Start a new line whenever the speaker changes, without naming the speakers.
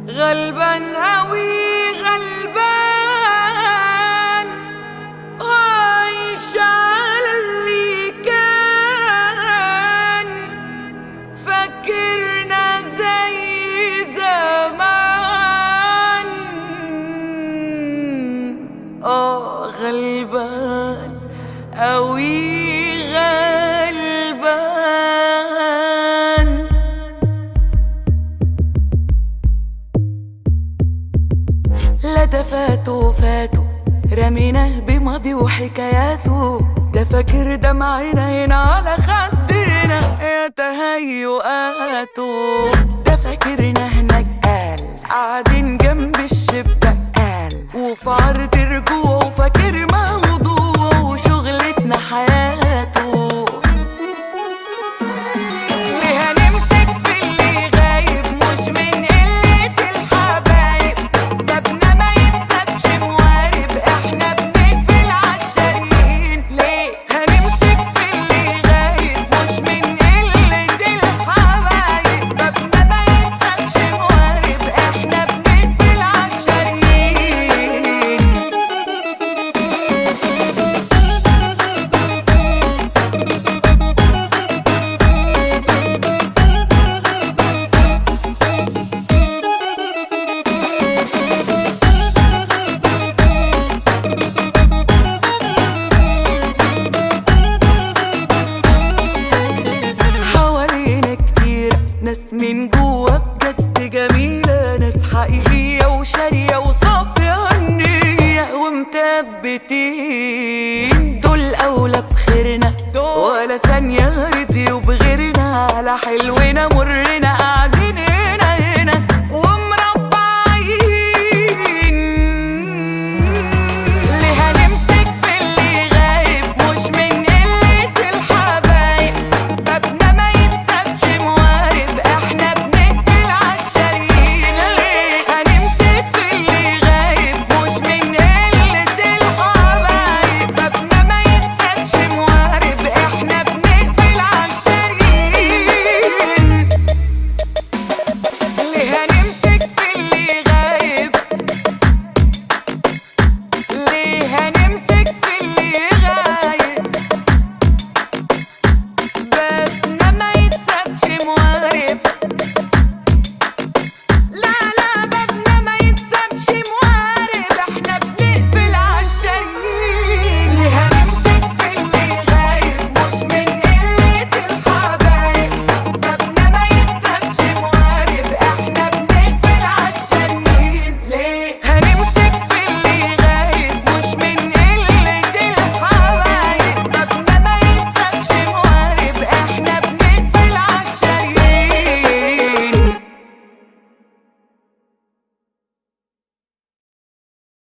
غلبان أوي غلبان عايش على اللي كان فاكرنا زي زمان اه غلبان أوي غلبان لا ده فاتوا فاتوا رميناه بماضي وحكاياته ده فاكر دمعنا هنا على خدنا يا تهيؤاته ده فاكرنا هناك قال قاعدين جنب الشباك قال وفي عرض رجوعه فاكر موضوعه وشغلتنا حياته ليه هنمسك في اللي غايب مش من قلة الحبايب ده ابنا ما يتسابش موارب احنا بنقفل عالشاريين ليه هنمسك في اللي غايب مش من قلة الحبايب ده ابنا ما يتسابش موارب احنا بنقفل عالشاريين حوالينا كتير ناس من جوا بجد جميلة ناس حقيقية وشارية وصافية النية ومثبتين دول أولى بخيرنا ولا ثانية رضيوا بغيرنا على حلونا مرنا